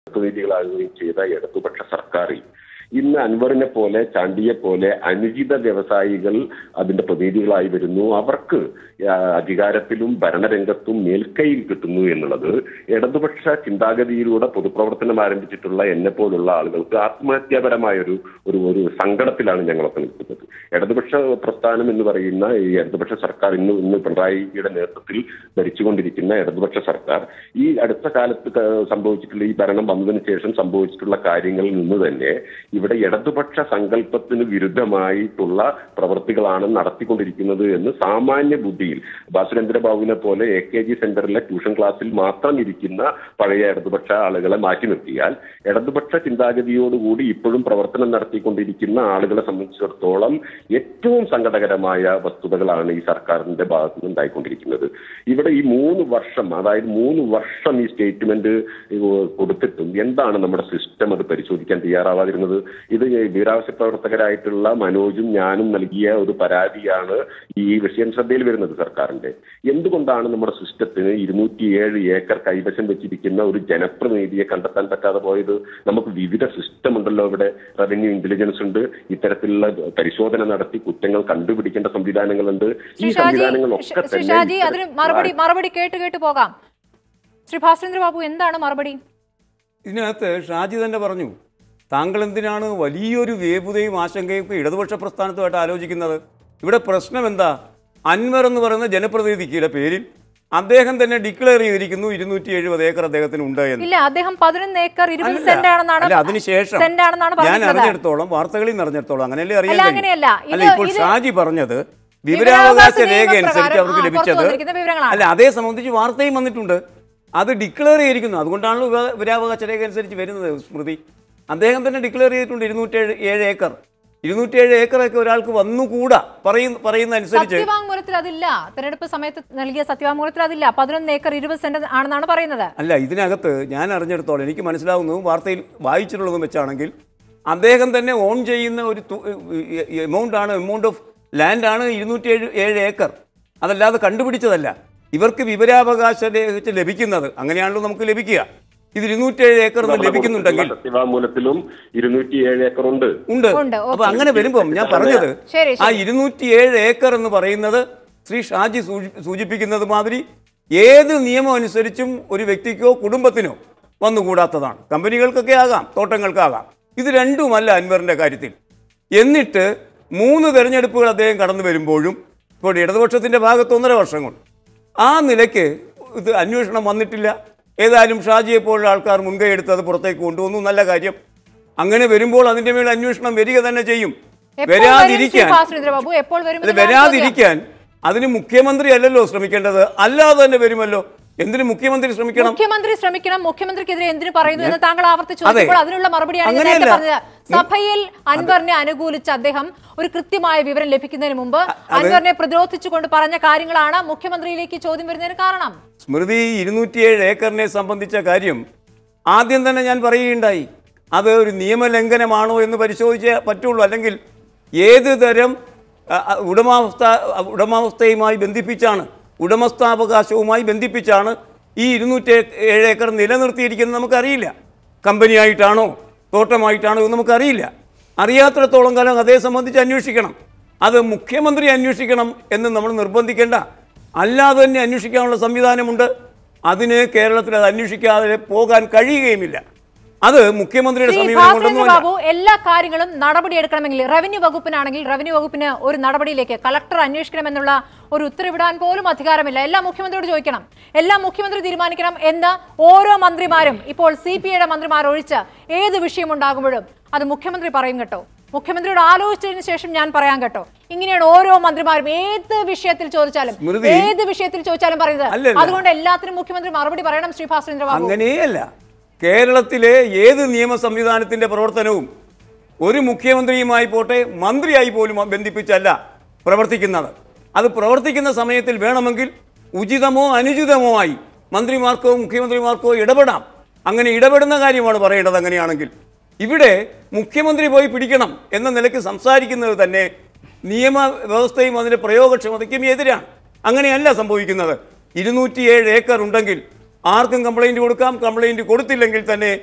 പ്രതിനിധികളാകുകയും ചെയ്ത ഇടതുപക്ഷ സർക്കാരിൽ ഇന്ന് അൻവറിനെ പോലെ ചാണ്ടിയെ പോലെ അനുചിത വ്യവസായികൾ അതിന്റെ പ്രതിനിധികളായി വരുന്നു അവർക്ക് ആ, അധികാരത്തിലും ഭരണരംഗത്തും മേൽക്കൈയിൽ കിട്ടുന്നു എന്നുള്ളത് ഇടതുപക്ഷ ചിന്താഗതിയിലൂടെ പൊതുപ്രവർത്തനം ആരംഭിച്ചിട്ടുള്ള എന്നെ പോലുള്ള ആളുകൾക്ക് ആത്മഹത്യാപരമായ ഒരു ഒരു ഒരു സങ്കടത്തിലാണ് ഞങ്ങളൊക്കെ നിൽക്കുന്നത് ഇടതുപക്ഷ പ്രസ്ഥാനം എന്ന് പറയുന്ന ഈ ഇടതുപക്ഷ സർക്കാർ ഇന്ന് ഇന്ന് പിണറായിയുടെ നേതൃത്വത്തിൽ ഭരിച്ചുകൊണ്ടിരിക്കുന്ന ഇടതുപക്ഷ സർക്കാർ ഈ അടുത്ത കാലത്ത് ക- സംഭവിച്ചിട്ടുള്ള ഈ ഭരണം വന്നതിന് ശേഷം സംഭവിച്ചിട്ടുള്ള കാര്യങ്ങളിൽ നിന്ന് തന്നെ ഇവിടെ ഇടതുപക്ഷ സങ്കല്പത്തിന് വിരുദ്ധമായിട്ടുള്ള പ്രവൃത്തികളാണ് നടത്തിക്കൊണ്ടിരിക്കുന്നത് എന്ന് സാമാന്യ ബുദ്ധിയിൽ ബാസുരേന്ദ്ര ബാബുവിനെ പോലെ എ കെ ജി സെന്ററിലെ ട്യൂഷൻ ക്ലാസ്സിൽ മാത്രം ഇരിക്കുന്ന പഴയ ഇടതുപക്ഷ ആളുകളെ മാറ്റി നിർത്തിയാൽ ഇടതുപക്ഷ ചിന്താഗതിയോടുകൂടി ഇപ്പോഴും പ്രവർത്തനം നടത്തിക്കൊണ്ടിരിക്കുന്ന ആളുകളെ സംബന്ധിച്ചിടത്തോളം ഏറ്റവും സങ്കടകരമായ വസ്തുതകളാണ് ഈ സർക്കാരിന്റെ ഭാഗത്ത് നിന്ന് ഉണ്ടായിക്കൊണ്ടിരിക്കുന്നത് ഇവിടെ ഈ മൂന്ന് വർഷം അതായത് മൂന്ന് വർഷം ഈ സ്റ്റേറ്റ്മെന്റ് കൊടുത്തിട്ടും എന്താണ് നമ്മുടെ സിസ്റ്റം അത് പരിശോധിക്കാൻ തയ്യാറാവാതിരുന്നത് ഇത് വീരാവശ്യ പ്രവർത്തകരായിട്ടുള്ള മനോജും ഞാനും നൽകിയ ഒരു പരാതിയാണ് ഈ വിഷയം ശ്രദ്ധയിൽ വരുന്നത് സർക്കാരിന്റെ എന്തുകൊണ്ടാണ് നമ്മുടെ സിസ്റ്റത്തിന് ഇരുന്നൂറ്റിയേഴ് ഏക്കർ കൈവശം വെച്ചിരിക്കുന്ന ഒരു ജനപ്രതിനിധിയെ കണ്ടെത്താൻ പറ്റാതെ പോയത് നമുക്ക് വിവിധ സിസ്റ്റം ഉണ്ടല്ലോ ഇവിടെ റവന്യൂ ഇന്റലിജൻസ് ഉണ്ട് ഇത്തരത്തിലുള്ള പരിശോധന നടത്തി കുറ്റങ്ങൾ കണ്ടുപിടിക്കേണ്ട സംവിധാനങ്ങളുണ്ട് ഈ ശ്രീ ഷാജി സംവിധാനങ്ങളൊക്കെ ശ്രീ തന്നെ ഷാജി അതിന് ഇത്തരം- മറുപടി മറുപടി കേട്ട് കേട്ട് പോകാം ശ്രീ ഭാസ്കരേന്ദ്ര ബാബു എന്താണ് മറുപടി ഇതിനകത്ത് ഷാജി തന്നെ പറഞ്ഞു താങ്കൾ എന്തിനാണ് വലിയൊരു വേപുതയും ആശങ്കയും ഒക്കെ ഇടതുപക്ഷ പ്രസ്ഥാനത്തുമായിട്ട് ആലോചിക്കുന്നത് ഇവിടെ പ്രശ്നം എന്താ അൻവർ എന്ന് പറയുന്ന ജനപ്രതിനിധിയുടെ പേരിൽ അദ്ദേഹം തന്നെ ഡിക്ലെയർ ചെയ്തിരിക്കുന്നു ഇരുന്നൂറ്റി എഴുപത് ഏക്കർ അദ്ദേഹത്തിന് ഉണ്ട് എന്ന് ഇല്ല അദ്ദേഹം പതിനൊന്ന് ഏക്കർ ഇരുപത് അല്ല, സെന്റ് ആണെന്നാണ് അല്ല അതിനുശേഷം സെന്റ് ആണെന്നാണ് ഞാൻ പറഞ്ഞത് അറിഞ്ഞിടത്തോളം വാർത്തകളിൽ നിറഞ്ഞിടത്തോളം അങ്ങനെയല്ലേ അറിയാൻ അല്ല, കഴിയൂ. അങ്ങനെയല്ല. ഇത് അല്ല ഇപ്പോൾ ഇത് ഷാജി പറഞ്ഞത് വിവരാവകാശ വിവരാവകാശ രേഖ അനുസരിച്ച് നിയമപ്രകാരം, അവർക്ക് ആ, ലഭിച്ചത് പുറത്ത് വന്നിരിക്കുന്ന വിവരങ്ങളാണ്. അല്ല അതേ സംബന്ധിച്ച് വാർത്തയും വന്നിട്ടുണ്ട് അത് ഡിക്ലെയർ ചെയ്തിരിക്കുന്നു അതുകൊണ്ടാണല്ലോ വിവ- വിവരാവകാശ രേഖ അനുസരിച്ച് വരുന്നത് സ്മൃതി അദ്ദേഹം തന്നെ ഡിക്ലെയർ ചെയ്തിട്ടുണ്ട് ഇരുന്നൂറ്റേഴ് ഏഴ് ഏക്കർ ഇരുന്നൂറ്റേഴ് ഏക്കറൊക്കെ ഒരാൾക്ക് വന്നുകൂടാ പറയുന്ന പറയുന്ന അനുസരിച്ച് സത്യവാങ്മൂലത്തിൽ അതില്ല തെരഞ്ഞെടുപ്പ് സമയത്ത് നൽകിയ സത്യവാങ്മൂലത്തിൽ അതില്ല പതിനൊന്ന് ഏക്കർ ഇരുപത് സെന്റ് ആണെന്നാണ് പറയുന്നത് അല്ല ഇതിനകത്ത് ഞാൻ അറിഞ്ഞിടത്തോളം എനിക്ക് മനസ്സിലാവുന്നതും വാർത്തയിൽ വായിച്ചിട്ടുള്ളതും വെച്ചാണെങ്കിൽ അദ്ദേഹം തന്നെ ഓൺ ചെയ്യുന്ന ഒരു എമൗണ്ട് ആണ് എമൗണ്ട് ഓഫ് ലാൻഡ് ആണ് ഇരുന്നൂറ്റി ഏഴ് ഏഴ് ഏക്കർ അതല്ലാതെ കണ്ടുപിടിച്ചതല്ല ഇവർക്ക് വിവരാവകാശ രേഖ ലഭിക്കുന്നത് അങ്ങനെയാണല്ലോ നമുക്ക് ലഭിക്കുക ഇത് ഇരുന്നൂറ്റേഴ് ഏക്കർ എന്ന് ലഭിക്കുന്നുണ്ടെങ്കിൽ സത്യവാങ്മൂലത്തിലും ഇരുന്നൂറ്റിയേഴ് ഏക്കർ ഉണ്ട് ഉണ്ട് ഉണ്ട്, ഓക്കേ. അപ്പൊ അങ്ങനെ വരുമ്പം ഞാൻ പറഞ്ഞത് ശരി, ആ ശരി. ഇരുന്നൂറ്റിയേഴ് ഏക്കർ എന്ന് പറയുന്നത് ശ്രീ ഷാജി സൂചി- സൂചിപ്പിക്കുന്നത് മാതിരി ഏത് നിയമം അനുസരിച്ചും ഒരു വ്യക്തിക്കോ കുടുംബത്തിനോ വന്നുകൂടാത്തതാണ് കമ്പനികൾക്കൊക്കെ ആകാം തോട്ടങ്ങൾക്കാകാം ഇത് രണ്ടുമല്ല അൻവറിന്റെ കാര്യത്തിൽ എന്നിട്ട് മൂന്ന് തെരഞ്ഞെടുപ്പുകൾ അദ്ദേഹം കടന്നു വരുമ്പോഴും ഇപ്പോൾ ഇടതുപക്ഷത്തിന്റെ ഭാഗത്ത് ഒന്നര വർഷം കൊണ്ട് ആ നിലയ്ക്ക് ഇത് അന്വേഷണം വന്നിട്ടില്ല ഏതായാലും ഷാജിയെ പോലുള്ള ആൾക്കാർ മുൻകൈ എടുത്ത് അത് പുറത്തേക്ക് കൊണ്ടുവന്നു നല്ല കാര്യം അങ്ങനെ വരുമ്പോൾ അതിന്റെ മേൽ അന്വേഷണം വരിക തന്നെ ചെയ്യും എപ്പോൾ വരും ശ്രീ വരാതിരിക്കാൻ ഭാസ്കരേന്ദ്ര ബാബു എപ്പോൾ വരും അത് എന്നതാണ് ചോദ്യം. വരാതിരിക്കാൻ അതിന് മുഖ്യമന്ത്രി അല്ലല്ലോ ശ്രമിക്കേണ്ടത് അല്ലാതെ തന്നെ വരുമല്ലോ എന്തിന് മുഖ്യമന്ത്രി ശ്രമിക്കണം മുഖ്യമന്ത്രി ശ്രമിക്കണം മുഖ്യമന്ത്രിക്കെതിരെ എന്തിനു പറയുന്നു എന്ന് താങ്കൾ ആവർത്തിച്ച് അതെ. ചോദിച്ചപ്പോൾ അതിനുള്ള മറുപടിയാണ് ഞാൻ നേരത്തെ അങ്ങനെയല്ല. പറഞ്ഞത് സഭയിൽ അൻവറിനെ അനുകൂലിച്ച് അദ്ദേഹം ഒരു കൃത്യമായ വിവരം ലഭിക്കുന്നതിന് മുമ്പ് അൻവറിനെ പ്രതിരോധിച്ചുകൊണ്ട് പറഞ്ഞ കാര്യങ്ങളാണ് മുഖ്യമന്ത്രിയിലേക്ക് ചോദ്യം വരുന്നതിന് കാരണം സ്മൃതി ഇരുന്നൂറ്റിയേഴ് ഏക്കറിനെ സംബന്ധിച്ച കാര്യം ആദ്യം തന്നെ ഞാൻ പറയുകയുണ്ടായി അത് ഒരു നിയമലംഘനമാണോ എന്ന് പരിശോധിച്ചേ പറ്റുള്ളൂ അല്ലെങ്കിൽ ഏത് തരം അ, അ, ഉടമാവസ്ഥ ഉടമാവസ്ഥയുമായി ബന്ധിപ്പിച്ചാണ് ഉടമസ്ഥാവകാശവുമായി ബന്ധിപ്പിച്ചാണ് ഈ ഇരുന്നൂറ്റി ഏഴ് ഏക്കർ നിലനിർത്തിയിരിക്കുന്നത് നമുക്കറിയില്ല കമ്പനിയായിട്ടാണോ തോട്ടമായിട്ടാണോ എന്ന് നമുക്കറിയില്ല അറിയാത്തിടത്തോളം കാലം അതേ സംബന്ധിച്ച് അന്വേഷിക്കണം അത് മുഖ്യമന്ത്രി അന്വേഷിക്കണം എന്ന് നമ്മൾ നിർബന്ധിക്കേണ്ട അല്ലാതെ തന്നെ അന്വേഷിക്കാനുള്ള സംവിധാനമുണ്ട് അതിന് കേരളത്തിൽ അത് അന്വേഷിക്കാതെ പോകാൻ കഴിയുകയുമില്ല അത് മുഖ്യമന്ത്രിയുടെ ശ്രീ സമീപനം ഭാസ്കരേന്ദ്ര കൊണ്ടൊന്നുമല്ല ബാബു എല്ലാ കാര്യങ്ങളും നടപടിയെടുക്കണമെങ്കിൽ റവന്യൂ വകുപ്പിനാണെങ്കിൽ റവന്യൂ വകുപ്പിന് ഒരു നടപടിയിലേക്ക് കളക്ടർ അന്വേഷിക്കണമെന്നുള്ള ഒരു ഉത്തരവിടാൻ പോലും അധികാരമില്ല എല്ലാം മുഖ്യമന്ത്രിയോട് ചോദിക്കണം എല്ലാം മുഖ്യമന്ത്രി തീരുമാനിക്കണം എന്ന് ഓരോ മന്ത്രിമാരും ഇപ്പോൾ സി പി ഐയുടെ മന്ത്രിമാർ ഒഴിച്ച് ഏത് വിഷയമുണ്ടാകുമ്പോഴും അത് മുഖ്യമന്ത്രി പറയും കേട്ടോ മുഖ്യമന്ത്രിയോട് ആലോചിച്ചതിന് ശേഷം ഞാൻ പറയാൻ കേട്ടോ ഇങ്ങനെയാണ് ഓരോ മന്ത്രിമാരും ഏത് വിഷയത്തിൽ ചോദിച്ചാലും സ്മൃതി. ഏത് വിഷയത്തിൽ ചോദിച്ചാലും പറയുന്നത് അല്ലല്ല. അതുകൊണ്ട് എല്ലാത്തിനും മുഖ്യമന്ത്രി മറുപടി പറയണം ശ്രീ ഭാസ്കരേന്ദ്ര ബാബു അങ്ങനെയല്ല കേരളത്തിലെ ഏത് നിയമ സംവിധാനത്തിന്റെ പ്രവർത്തനവും ഒരു മുഖ്യമന്ത്രിയുമായി പോട്ടെ മന്ത്രിയായി പോലും ബന്ധിപ്പിച്ചല്ല പ്രവർത്തിക്കുന്നത് അത് പ്രവർത്തിക്കുന്ന സമയത്തിൽ വേണമെങ്കിൽ ഉചിതമോ അനുചിതമോ ആയി മന്ത്രിമാർക്കോ മുഖ്യമന്ത്രിമാർക്കോ ഇടപെടാം അങ്ങനെ ഇടപെടുന്ന കാര്യമാണ് പറയേണ്ടത് അങ്ങനെയാണെങ്കിൽ ഇവിടെ മുഖ്യമന്ത്രി പോയി പിടിക്കണം എന്ന നിലയ്ക്ക് സംസാരിക്കുന്നത് തന്നെ നിയമ വ്യവസ്ഥയും അതിൻ്റെ പ്രയോഗക്ഷമതയ്ക്കും എതിരാണ് അങ്ങനെയല്ല സംഭവിക്കുന്നത് ഇരുന്നൂറ്റിയേഴ് ഏക്കർ ഉണ്ടെങ്കിൽ ആർക്കും കംപ്ലൈൻറ്റ് കൊടുക്കാം കംപ്ലൈൻറ്റ് കൊടുത്തില്ലെങ്കിൽ തന്നെ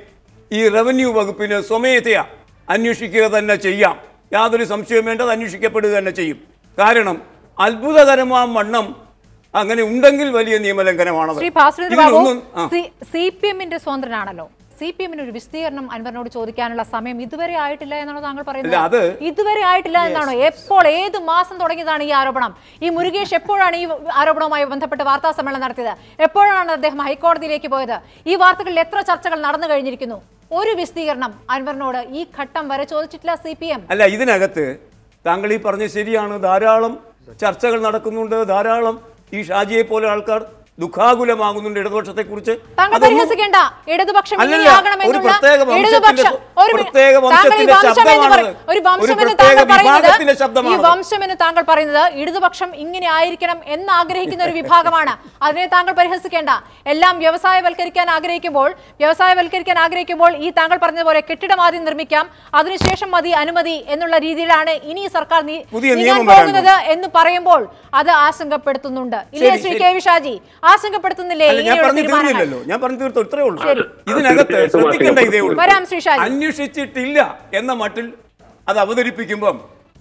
ഈ റവന്യൂ വകുപ്പിന് സ്വമേധയാ അന്വേഷിക്കുക തന്നെ ചെയ്യാം യാതൊരു സംശയവും വേണ്ടത് അന്വേഷിക്കപ്പെടുക തന്നെ ചെയ്യും കാരണം അത്ഭുതകരമാം വണ്ണം അങ്ങനെ ഉണ്ടെങ്കിൽ വലിയ നിയമലംഘനമാണത് ശ്രീ ഭാസ്കരേന്ദ്ര ബാബു ഇതിലൊന്നും ആ. സി പി എമ്മിന്റെ സ്വതന്ത്രനാണല്ലോ സി പി എമ്മിന് ഒരു വിസ്തീർണം അൻവറിനോട് ചോദിക്കാനുള്ള സമയം ഇതുവരെ ആയിട്ടില്ല എന്നാണോ താങ്കൾ അല്ല, പറയുന്നത് അത് ഇതുവരെ ആയിട്ടില്ല എന്നാണോ എപ്പോൾ ഏത് മാസം തുടങ്ങിയതാണ് ഈ ആരോപണം ഈ മുരുകേഷ് എപ്പോഴാണ് ഈ ആരോപണവുമായി ബന്ധപ്പെട്ട് വാർത്താ സമ്മേളനം നടത്തിയത് എപ്പോഴാണ് അദ്ദേഹം ഹൈക്കോടതിയിലേക്ക് പോയത് ഈ വാർത്തകളിൽ എത്ര ചർച്ചകൾ നടന്നു കഴിഞ്ഞിരിക്കുന്നു ഒരു വിസ്തീർണം അൻവറിനോട് ഈ ഘട്ടം വരെ ചോദിച്ചിട്ടില്ല സി പി എം അല്ല ഇതിനകത്ത് താങ്കൾ ഈ പറഞ്ഞ ശരിയാണ് ധാരാളം ചർച്ചകൾ നടക്കുന്നുണ്ട് ധാരാളം ഈ ഷാജിയെ പോലെ ആൾക്കാർ ദുഃഖാകുലമാകുന്നുണ്ട് ഇടതുപക്ഷത്തെ കുറിച്ച് താങ്കൾ പരിഹസിക്കേണ്ട ഇടതുപക്ഷം അല്ലല്ല, ഇങ്ങനെയാകണം ഒരു എന്നുള്ള പ്രത്യേക വംശത്തിന്റെ ഇടതുപക്ഷം ഒരു മി- പ്രത്യേക താങ്കൾ ഈ വംശത്തിന്റെ വംശം എന്ന് ശബ്ദമാണത്. പറ- ഒരു വംശം ഒരു എന്ന് പ്രത്യേക താങ്കൾ വിഭാഗത്തിന്റെ പറയുന്നത് ഈ ശബ്ദമാണത്. വംശം എന്ന് താങ്കൾ പറയുന്നത് ഇടതുപക്ഷം ഇങ്ങനെ ആയിരിക്കണം എന്ന് ആഗ്രഹിക്കുന്ന ഒരു വിഭാഗമാണ് അതിനെ താങ്കൾ പരിഹസിക്കേണ്ട എല്ലാം വ്യവസായവൽക്കരിക്കാൻ ആഗ്രഹിക്കുമ്പോൾ വ്യവസായവൽക്കരിക്കാൻ ആഗ്രഹിക്കുമ്പോൾ ഈ താങ്കൾ പറഞ്ഞതുപോലെ കെട്ടിടം ആദ്യം നിർമ്മിക്കാം അതിനുശേഷം മതി അനുമതി എന്നുള്ള രീതിയിലാണ് ഇനി ഈ സർക്കാർ നീ- പുതിയ നീങ്ങാൻ നിയമം വരാൻ പോകുന്നത് എന്ന് പറയുമ്പോൾ അത് ആശങ്കപ്പെടുത്തുന്നുണ്ട് ഇല്ലേ ശരി, ശ്രീ ശരി. കെ വി ഷാജി ആശങ്കപ്പെടുത്തുന്നില്ലേ അല്ല ഞാൻ ഇങ്ങനെയുള്ള പറഞ്ഞു തീരുമാനങ്ങൾ തീർന്നില്ലല്ലോ ഞാൻ പറഞ്ഞു തീർത്തു ഇത്രേ ഉള്ളൂ ശരി. ഇതിനകത്ത് തീർച്ചയായിട്ടും ശ്രദ്ധിക്കേണ്ട ഇതേ ഉള്ളൂ വരാം ശ്രീ ഷാജി. അന്വേഷിച്ചിട്ടില്ല എന്ന മട്ടിൽ അത് അവതരിപ്പിക്കുമ്പം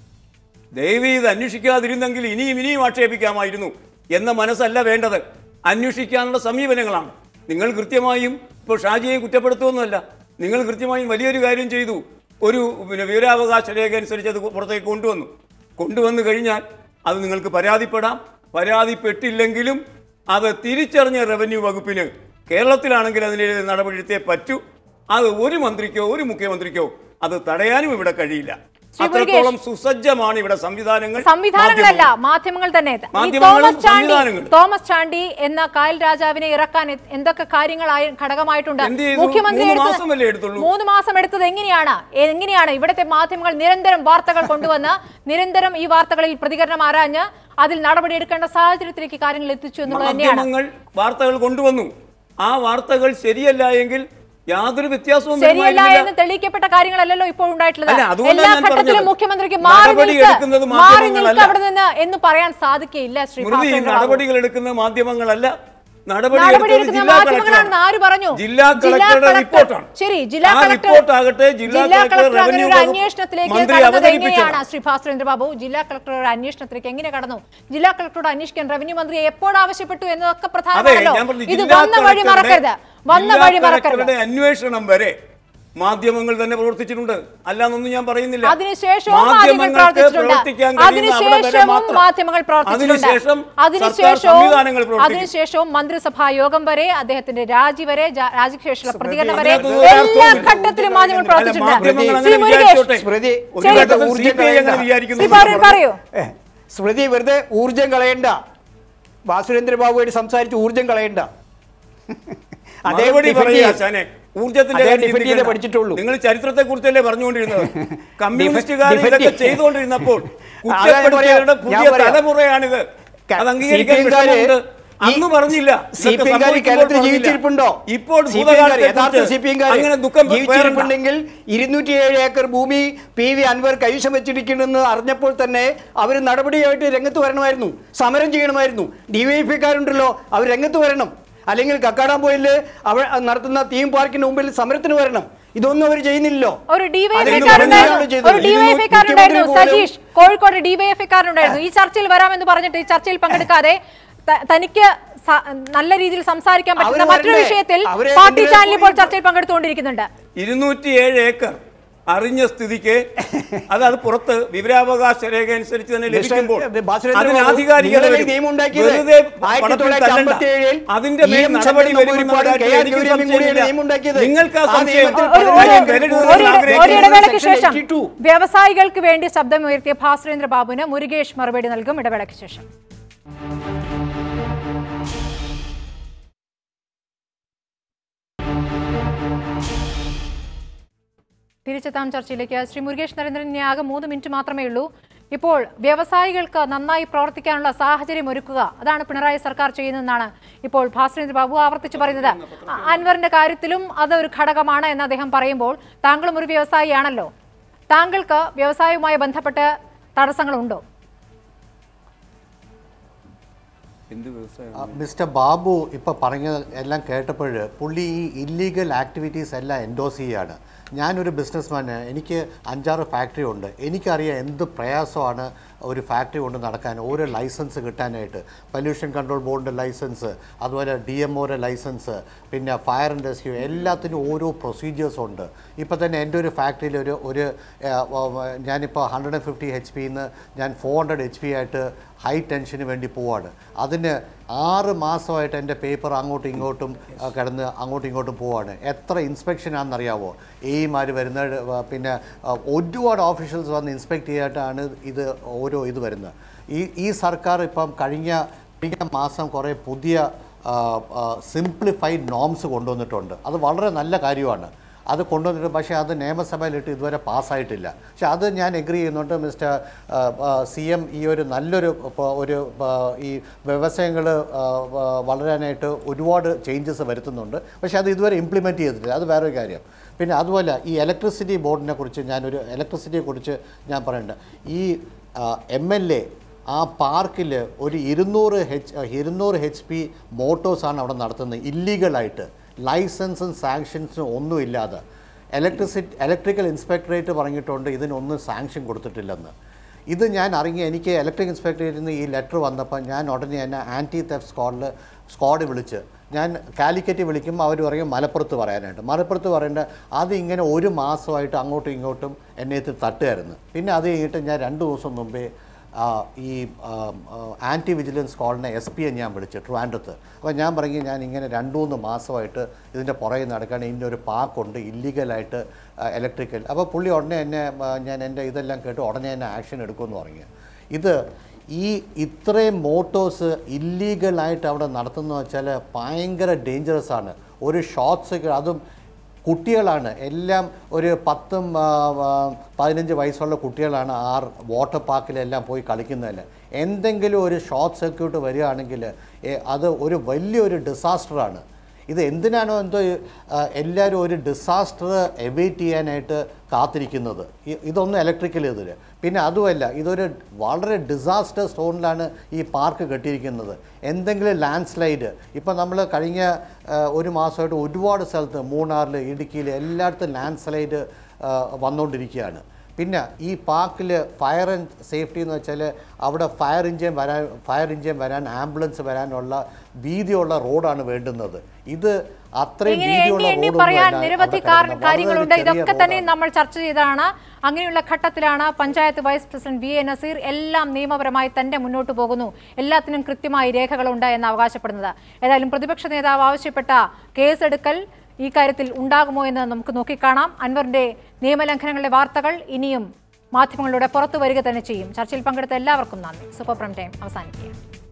ദയവ് ഇത് അന്വേഷിക്കാതിരുന്നെങ്കിൽ ഇനിയും ഇനിയും ആക്ഷേപിക്കാമായിരുന്നു എന്ന മനസ്സല്ല വേണ്ടത് അന്വേഷിക്കാനുള്ള സമീപനങ്ങളാണ് നിങ്ങൾ കൃത്യമായും ഇപ്പോൾ ഷാജിയെ കുറ്റപ്പെടുത്തുമെന്നല്ല നിങ്ങൾ കൃത്യമായും വലിയൊരു കാര്യം ചെയ്തു ഒരു പിന്നെ വിവരാവകാശ രേഖ അനുസരിച്ച് അത് പുറത്തേക്ക് കൊണ്ടുവന്നു കൊണ്ടുവന്നു കഴിഞ്ഞാൽ അത് നിങ്ങൾക്ക് പരാതിപ്പെടാം പരാതിപ്പെട്ടില്ലെങ്കിലും അത് തിരിച്ചറിഞ്ഞ റവന്യൂ വകുപ്പിന് കേരളത്തിലാണെങ്കിൽ അതിനെതിരെ നടപടിയെടുത്തേ പറ്റൂ അത് ഒരു മന്ത്രിക്കോ ഒരു മുഖ്യമന്ത്രിക്കോ അത് തടയാനും ഇവിടെ കഴിയില്ല ശ്രീ അത്രത്തോളം സുസജ്ജമാണ് ഇവിടെ സംവിധാനങ്ങൾ സംവിധാനങ്ങളല്ല മാധ്യമങ്ങൾ. മാധ്യമങ്ങൾ തന്നെ ഈ മാധ്യമങ്ങളും തോമസ് ചാണ്ടി സംവിധാനങ്ങളും. തോമസ് ചാണ്ടി എന്ന കായൽ രാജാവിനെ ഇറക്കാൻ എ- എന്തൊക്കെ കാര്യങ്ങളായി ഘടകമായിട്ടുണ്ട് എന്ത് ചെയ്തു? മുഖ്യമന്ത്രി മൂന്ന് എടുത്തത്- മാസമല്ലേ എടുത്തുള്ളൂ? മൂന്ന് മാസം എടുത്തത് എങ്ങനെയാണ് എങ്ങനെയാണ് ഇവിടുത്തെ മാധ്യമങ്ങൾ നിരന്തരം വാർത്തകൾ കൊണ്ടുവന്ന് നിരന്തരം ഈ വാർത്തകളിൽ പ്രതികരണം ആരാഞ്ഞ് അതിൽ നടപടിയെടുക്കേണ്ട സാഹചര്യത്തിലേക്ക് കാര്യങ്ങൾ എത്തിച്ചു എന്നുള്ളത് തന്നെയാണ് മാധ്യമങ്ങൾ വാർത്തകൾ കൊണ്ടുവന്നു ആ വാർത്തകൾ ശരിയല്ല എങ്കിൽ യാതൊരു വ്യത്യാസവും ശരിയല്ല വരുമായിരുന്നില്ല. എന്ന് തെളിയിക്കപ്പെട്ട കാര്യങ്ങളല്ലല്ലോ ഇപ്പോൾ ഉണ്ടായിട്ടുള്ളത് അല്ല, അതുകൊണ്ടാണ് എല്ലാ ഞാൻ ഘട്ടത്തിലും പറഞ്ഞത്. മുഖ്യമന്ത്രിക്ക് മാറി നടപടി നിൽക്ക് എടുക്കുന്നത് മാറി നിൽക്ക് മാധ്യമങ്ങളല്ല. അവിടെ നിന്ന് എന്ന് പറയാൻ സാധിക്കില്ല ശ്രീ സ്മൃതി ഭാസ്കരൻ റാവു. നടപടികൾ എടുക്കുന്ന മാധ്യമങ്ങളല്ല നടപടി നടപടി എടുക്കുന്നത് എടുക്കുന്ന ജില്ലാ മാധ്യമങ്ങളാണെന്ന് ആര് പറഞ്ഞു കളക്ടറാണ് ജില്ലാ ജില്ലാ കളക്ടറുടെ കളക്ടർ- റിപ്പോർട്ടാണ് ശരി ജില്ലാ ആ കളക്ടർ റിപ്പോർട്ട് ആകട്ടെ ജില്ലാ കളക്ടർ കളക്ടർ അങ്ങനെ റവന്യൂ ഒരു വകുപ്പ് അന്വേഷണത്തിലേക്ക് മന്ത്രി കടന്നത് അവതരിപ്പിച്ചത് എങ്ങനെയാണ് ശ്രീ ഭാസ്കരേന്ദ്ര ബാബു ജില്ലാ കളക്ടർ ഒരു അന്വേഷണത്തിലേക്ക് എങ്ങനെ കടന്നു ജില്ലാ കളക്ടറോട് അന്വേഷിക്കാൻ റവന്യൂ മന്ത്രി എപ്പോൾ ആവശ്യപ്പെട്ടു എന്നതൊക്കെ അതെ പ്രധാനമാണല്ലോ ഞാൻ പറഞ്ഞു ഇത് ജില്ലാ വന്ന വഴി മറക്കരുത് വന്ന ജില്ലാ വഴി മറക്കരുത് കളക്ടറുടെ അന്വേഷണം വരെ മാധ്യമങ്ങൾ തന്നെ പ്രവർത്തിച്ചിട്ടുണ്ട് അല്ലാന്നൊന്നും ഞാൻ പറയുന്നില്ല അതിനുശേഷവും മാധ്യമങ്ങൾ മാധ്യമങ്ങൾക്ക് പ്രവർത്തിച്ചിട്ടുണ്ട് പ്രവർത്തിക്കാൻ കഴിയുന്ന അവിടെ വരെ അതിനുശേഷവും മാത്രം. മാധ്യമങ്ങൾ പ്രവർത്തിച്ചിട്ടുണ്ട് അതിനുശേഷം സർക്കാർ അതിനുശേഷവും സംവിധാനങ്ങൾ പ്രവർത്തിക്കും അതിനുശേഷവും മന്ത്രിസഭാ യോഗം വരെ അദ്ദേഹത്തിന്റെ രാജി വരെ ജാ- രാജിക്ക് പ്രതികരണം വരെ അതിനകത്ത് ഒരു എല്ലാ അർത്ഥവുമില്ല. ഘട്ടത്തിലും മാധ്യമങ്ങൾ അല്ല, മാധ്യമങ്ങൾ പ്രവർത്തിച്ചിട്ടുണ്ട് അങ്ങനെ ശ്രീ മുരുകേഷ് വിചാരിച്ചോട്ടെ. സ്മൃതി ഒരു ശരി. ഘട്ടത്തിൽ ഊർജ്ജം CPI അങ്ങനെ കളയണ്ട. വിചാരിക്കുന്നു ശ്രീ എന്ന് പൗരൻ പറഞ്ഞു. പറയൂ ഏ, സ്മൃതി വെറുതെ ഊർജം കളയണ്ട വാസുരേന്ദ്ര ബാബുവായിട്ട് സംസാരിച്ച് ഊർജം കളയണ്ട അദ്ദേഹം മറുപടി defend പറയുക ചെയ്യും. ആശാനെ ഊർജത്തിന്റെ അദ്ദേഹം കാര്യം defend ചെയ്തേ ചിന്തിക്കണ്ട. പഠിച്ചിട്ടുള്ളൂ. നിങ്ങൾ ചരിത്രത്തെ കുറിച്ചല്ലേ പറഞ്ഞുകൊണ്ടിരുന്നത് കമ്മ്യൂണിസ്റ്റുകാർ defend ഇതൊക്കെ ചെയ്യ- ചെയ്തുകൊണ്ടിരുന്നപ്പോൾ അതാ ഞാൻ കുറ്റപ്പെടുത്തിയവരുടെ പറയാം. പുതിയ ഞാൻ പറയാം. തലമുറയാണിത് ക- അത് അംഗീകരിക്കാൻ CPM കാര് വിഷമമുണ്ട്. ഈ അന്ന് പറഞ്ഞില്ല സി ഇതൊക്കെ പി എംകാർ സംഭവിക്കുമ്പോൾ കേരളത്തിൽ പറഞ്ഞില്ല. ജീവിച്ചിരിപ്പുണ്ടോ ഇപ്പോൾ സി പി എംകാർ യഥാർത്ഥ ഭൂതകാലത്തെക്കുറിച്ച് സി പി എംകാർ അങ്ങനെ ദുഃഖം പേറണ്ട. ജീവിച്ചിരിപ്പുണ്ടെങ്കിൽ ഇരുന്നൂറ്റി ഏഴ് ഏക്കർ ഭൂമി പി വി അൻവർ കൈവശം വെച്ചിരിക്കണമെന്ന് അറിഞ്ഞപ്പോൾ തന്നെ അവർ നടപടിയായിട്ട് രംഗത്ത് വരണമായിരുന്നു സമരം ചെയ്യണമായിരുന്നു ഡിവൈഎഫ്ഐക്കാരുണ്ടല്ലോ അവർ രംഗത്ത് വരണം അല്ലെങ്കിൽ കക്കാടാമ്പോയിൽ അവർ നടത്തുന്ന തീം പാർക്കിന് മുമ്പിൽ സമരത്തിന് വരണം ഇതൊന്നും അവർ ചെയ്യുന്നില്ലല്ലോ ഒരു അതിന് ഡിവൈഎഫ്ഐക്കാരുണ്ടായിരുന്നു മുന്നേ ചെയ്തത്. ഒരു ഡിവൈഎഫ്ഐക്കാരുണ്ടായിരുന്നു മുഖ്യമന്ത്രി പോലും- സജീഷ് കോഴിക്കോട് ഡിവൈഎഫ്ഐക്കാരുണ്ടായിരുന്നു ഈ ചർച്ചയിൽ വരാമെന്ന് പറഞ്ഞിട്ട് ഈ ചർച്ചയിൽ പങ്കെടുക്കാതെ ത- തനിക്ക് സ- നല്ല രീതിയിൽ സംസാരിക്കാൻ പറ്റുന്ന അവര് മറ്റൊരു വരണ്ടേ? വിഷയത്തിൽ അവരെ പാർട്ടി എന്തിനാ ചാനൽ ഇപ്പോൾ പോയി- ചർച്ചയിൽ പങ്കെടുത്തുകൊണ്ടിരിക്കുന്നുണ്ട് ഇരുന്നൂറ്റിയേഴ് ഏക്കർ അറിഞ്ഞ സ്ഥിതിക്ക് അത് അത് പുറത്ത് വിവരാവകാശ രേഖ അനുസരിച്ച് തന്നെ ലഭിക്കുമ്പോൾ ബാസുരേന്ദ്ര അതിന് ബാബു, ആധികാരികത നിങ്ങളല്ലേ വരും. നിയമം ഉണ്ടാക്കിയത്? വെറുതെ ആയിരത്തി പണത്തിൽ തൊള്ളായിരത്തി തല്ലണ്ട. അമ്പത്തിയേഴിൽ അതിന്റെ മേൽ ഇ എം നടപടി ചന്ദ്രൻ വരുമെന്ന നമ്പൂതിരിപ്പാടും കാര്യത്തിൽ കെ ആർ എനിക്ക് ഗൗരിയമ്മയും കൂടിയാണ് സംശയമില്ല. നിയമം ഉണ്ടാക്കിയത്. നിങ്ങൾക്ക് ആ ആ സംശയം നിയമത്തിൽ ഒരു- പതിനായിരം ഒരു- വില ഒരു കൂടുതൽ ഇട- ഒരു ആഗ്രഹിക്കുന്നത് ഇടവേളയ്ക്ക് Section ശേഷം 82. വ്യവസായികൾക്ക് വേണ്ടി ശബ്ദമുയർത്തിയ ഭാസ്കരേന്ദ്ര ബാബുവിന് മുരുകേഷ് മറുപടി നൽകും ഇടവേളയ്ക്ക് ശേഷം തിരിച്ചെത്താം ചർച്ചയിലേക്ക് ശ്രീ മുരുകേഷ് നരേന്ദ്രൻ ഇനി ആകെ മൂന്ന് മിനിറ്റ് മാത്രമേ ഉള്ളൂ ഇപ്പോൾ വ്യവസായികൾക്ക് നന്നായി പ്രവർത്തിക്കാനുള്ള സാഹചര്യം ഒരുക്കുക അതാണ് പിണറായി സർക്കാർ ചെയ്യുന്നതെന്നാണ് ഇപ്പോൾ ഭാസ്കരേന്ദ്ര ബാബു ആവർത്തിച്ച് പറയുന്നത് അ- അൻവറിന്റെ കാര്യത്തിലും അത് ഒരു ഘടകമാണ് എന്ന് അദ്ദേഹം പറയുമ്പോൾ താങ്കളും ഒരു വ്യവസായിയാണല്ലോ താങ്കൾക്ക് വ്യവസായവുമായി ബന്ധപ്പെട്ട് തടസ്സങ്ങളുണ്ടോ എന്ത് വ്യവസായം ആ, മിസ്റ്റർ ബാബു ഇപ്പോൾ പറഞ്ഞ എല്ലാം കേട്ടപ്പോൾ പുള്ളി ഈ ഇല്ലീഗൽ ആക്ടിവിറ്റീസ് എല്ലാം എൻഡോസ് ചെയ്യാണ് ഞാനൊരു ബിസിനസ്മാന് എനിക്ക് അഞ്ചാറ് ഫാക്ടറി ഉണ്ട് എനിക്കറിയാം എന്ത് പ്രയാസമാണ് ഒരു ഫാക്ടറി കൊണ്ട് നടക്കാൻ ഓരോ ലൈസൻസ് കിട്ടാനായിട്ട് പൊല്യൂഷൻ കൺട്രോൾ ബോർഡിൻ്റെ ലൈസൻസ് അതുപോലെ ഡി എം ഒയുടെ ലൈസൻസ് പിന്നെ ഫയർ ആൻഡ് റെസ്ക്യൂ എല്ലാത്തിനും ഓരോ പ്രൊസീജിയേഴ്സ് ഉണ്ട് ഇപ്പോൾ തന്നെ എൻ്റെ ഒരു ഫാക്ടറിയിൽ ഒരു ഒരു ആ, ആ, ഞാനിപ്പോൾ ഹൺഡ്രഡ് ആൻഡ് ഫിഫ്റ്റി എച്ച് പിന്ന് ഞാൻ ഫോർ ഹൺഡ്രഡ് എച്ച് പി ആയിട്ട് ഹൈ ടെൻഷന് വേണ്ടി പോവാണ് അതിന് ആറ് മാസമായിട്ട് എൻ്റെ പേപ്പർ അങ്ങോട്ടും ഇങ്ങോട്ടും ആ, കിടന്ന് അങ്ങോട്ടും ഇങ്ങോട്ടും പോവാണ് എത്ര ഇൻസ്പെക്ഷനാണെന്നറിയാവോ എമാർ വരുന്ന ആ, പിന്നെ ആ, ഒരുപാട് ഓഫീഷ്യൽസ് വന്ന് ഇൻസ്പെക്ട് ചെയ്യാനായിട്ടാണ് ഇത് ഓരോ ഇത് വരുന്നത് ഈ ഈ സർക്കാർ ഇപ്പം കഴിഞ്ഞ കഴിഞ്ഞ മാസം കുറേ പുതിയ സിംപ്ലിഫൈഡ് നോംസ് കൊണ്ടുവന്നിട്ടുണ്ട് അത് വളരെ നല്ല കാര്യമാണ് അത് കൊണ്ടുവന്നിട്ട് പക്ഷേ അത് നിയമസഭയിലിട്ട് ഇതുവരെ പാസ്സായിട്ടില്ല പക്ഷേ അത് ഞാൻ എഗ്രി ചെയ്യുന്നുണ്ട് മിസ്റ്റർ സി എം ഈ ഒരു നല്ലൊരു ഇപ്പൊ ഒരു ആ, ഈ വ്യവസായങ്ങൾ വളരാനായിട്ട് ഒരുപാട് ചേഞ്ചസ് വരുത്തുന്നുണ്ട് പക്ഷേ അത് ഇതുവരെ ഇംപ്ലിമെൻറ്റ് ചെയ്തിട്ടില്ല അത് വേറൊരു കാര്യം പിന്നെ അതുപോലെ ഈ ഇലക്ട്രിസിറ്റി ബോർഡിനെ കുറിച്ച് ഞാനൊരു ഇലക്ട്രിസിറ്റിയെ കുറിച്ച് ഞാൻ പറയണ്ട ഈ എം എൽ എ ആ പാർക്കിൽ ഒരു ഇരുന്നൂറ് എച്ച് ഇരുന്നൂറ് എച്ച് പി മോട്ടോഴ്സാണ് അവിടെ നടത്തുന്നത് ഇല്ലീഗലായിട്ട് ലൈസൻസും സാങ്ഷൻസും ഒന്നുമില്ലാതെ ഇലക്ട്രിസിറ്റി ഇലക്ട്രിക്കൽ ഇൻസ്പെക്ടറേറ്റ് പറഞ്ഞിട്ടുണ്ട് ഇതിനൊന്നും സാങ്ഷൻ കൊടുത്തിട്ടില്ലെന്ന് ഇത് ഞാൻ അറിഞ്ഞ് എനിക്ക് ഇലക്ട്രിക് ഇൻസ്പെക്ടറേറ്റിൽ നിന്ന് ഈ ലെറ്റർ വന്നപ്പോൾ ഞാൻ ഉടനെ തന്നെ ആൻറ്റി തെഫ് സ്ക്വാഡിൽ സ്ക്വാഡ് വിളിച്ച് ഞാൻ കാലിക്കറ്റ് വിളിക്കുമ്പോൾ അവർ പറയും മലപ്പുറത്ത് പറയാനായിട്ട് മലപ്പുറത്ത് പറയേണ്ട അത് ഇങ്ങനെ ഒരു മാസമായിട്ട് അങ്ങോട്ടും ഇങ്ങോട്ടും എന്നെ എത്തി തട്ടുമായിരുന്നു പിന്നെ അത് കഴിഞ്ഞിട്ട് ഞാൻ രണ്ട് ദിവസം മുമ്പേ ആ, ഈ ആൻറ്റി വിജിലൻസ് സ്ക്വാഡിനെ എസ് പിയെ ഞാൻ വിളിച്ചു ട്രിവാൻഡ്രത്ത് അപ്പോൾ ഞാൻ പറഞ്ഞു ഞാൻ ഇങ്ങനെ രണ്ട് മൂന്ന് മാസമായിട്ട് ഇതിൻ്റെ പുറകെ നടക്കാൻ ഇതിൻ്റെ ഒരു പാക്കുണ്ട് ഇല്ലീഗലായിട്ട് ഇലക്ട്രിക്കൽ അപ്പോൾ പുള്ളി ഉടനെ എന്നെ ആ, ഞാൻ എൻ്റെ ഇതെല്ലാം കേട്ട് ഉടനെ തന്നെ ആക്ഷൻ എടുക്കുമെന്ന് പറഞ്ഞു ഇത് ഈ ഇത്രയും മോട്ടോഴ്സ് ഇല്ലീഗലായിട്ട് അവിടെ നടത്തുന്നത് വെച്ചാൽ ഭയങ്കര ഡേഞ്ചറസ് ആണ് ഒരു ഷോർട്സ് അതും കുട്ടികളാണ് എല്ലാം ഒരു പത്തും ആ, ആ, പതിനഞ്ച് വയസ്സുള്ള കുട്ടികളാണ് ആ വാട്ടർ പാർക്കിലെല്ലാം പോയി കളിക്കുന്നതിൽ എന്തെങ്കിലും ഒരു ഷോർട്ട് സർക്യൂട്ട് വരികയാണെങ്കിൽ ഏ, അത് ഒരു വലിയൊരു ഡിസാസ്റ്ററാണ് ഇത് എന്തിനാണോ എന്തോ ആ, എല്ലാവരും ഒരു ഡിസാസ്റ്റർ എവേറ്റ് ചെയ്യാനായിട്ട് കാത്തിരിക്കുന്നത് ഇ- ഇതൊന്നും ഇലക്ട്രിക്കൽ ഇതിൽ പിന്നെ അതുമല്ല ഇതൊരു വളരെ ഡിസാസ്റ്റർ സോണിലാണ് ഈ പാർക്ക് കെട്ടിയിരിക്കുന്നത് എന്തെങ്കിലും ലാൻഡ് സ്ലൈഡ് ഇപ്പം നമ്മൾ കഴിഞ്ഞ ആ, ഒരു മാസമായിട്ട് ഒരുപാട് സ്ഥലത്ത് മൂന്നാറിൽ ഇടുക്കിയിൽ എല്ലായിടത്തും ലാൻഡ് സ്ലൈഡ് വന്നുകൊണ്ടിരിക്കുകയാണ് പിന്നെ ഈ പാർക്കിൽ ഫയർ ആൻഡ് സേഫ്റ്റി എന്ന് വെച്ചാൽ അവിടെ ഫയർ എഞ്ചിൻ വരാൻ ഫയർ എഞ്ചിൻ വരാൻ ആംബുലൻസ് വരാനുള്ള വീതിയുള്ള റോഡാണ് വേണ്ടുന്നത് ഇത് അത്രയും ഇങ്ങനെ വീതിയുള്ള എണ്ണി എണ്ണി റോഡൊന്നും പറയാൻ അല്ല നിരവധി അവിടെ കാര- കിടക്കുന്നത്. കാര്യങ്ങളുണ്ട് വളരെ ചെറിയ ഇതൊക്കെ തന്നെ റോഡാണ്. നമ്മൾ ചർച്ച ചെയ്തതാണ് അങ്ങനെയുള്ള ഘട്ടത്തിലാണ് panchayat vice president V A Nazeer എല്ലാം നിയമപരമായി തന്നെ മുന്നോട്ട് പോകുന്നു എല്ലാത്തിനും കൃത്യമായി രേഖകളുണ്ട് എന്ന് അവകാശപ്പെടുന്നത് ഏതായാലും പ്രതിപക്ഷ നേതാവ് ആവശ്യപ്പെട്ട കേസെടുക്കൽ ഈ കാര്യത്തിൽ ഉണ്ടാകുമോ എന്ന് നമുക്ക് നോക്കിക്കാണാം അൻവറിന്റെ നിയമലംഘനങ്ങളുടെ വാർത്തകൾ ഇനിയും മാധ്യമങ്ങളിലൂടെ പുറത്തു വരിക തന്നെ ചെയ്യും ചർച്ചയിൽ പങ്കെടുത്ത എല്ലാവർക്കും നന്ദി സൂപ്പർ പ്രൈം ടൈം അവസാനിക്കുകയാണ്